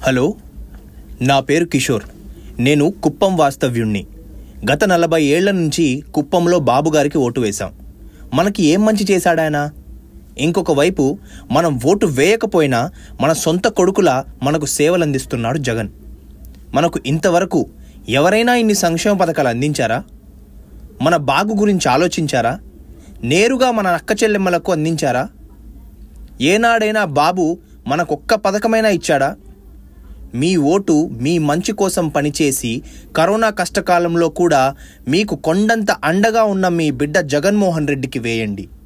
hello నా పేరు కిషోర్ నేను కుప్పం వాస్తవ్యుణ్ణి గత నలభై ఏళ్ల నుంచి కుప్పంలో బాబుగారికి ఓటు వేశాం మనకి ఏం మంచి చేశాడాయన ఇంకొక వైపు మనం ఓటు వేయకపోయినా మన సొంత కొడుకులా మనకు సేవలు అందిస్తున్నాడు జగన్ మనకు ఇంతవరకు ఎవరైనా ఇన్ని సంక్షేమ పథకాలు అందించారా మన బాగు గురించి ఆలోచించారా నేరుగా మన అక్క చెల్లెమ్మలకు అందించారా ఏనాడైనా బాబు మనకొక్క పథకమైనా ఇచ్చాడా మీ ఓటు మీ మంచి కోసం పనిచేసి కరోనా కష్టకాలంలో కూడా మీకు కొండంత అండగా ఉన్న మీ బిడ్డ జగన్మోహన్ రెడ్డికి వేయండి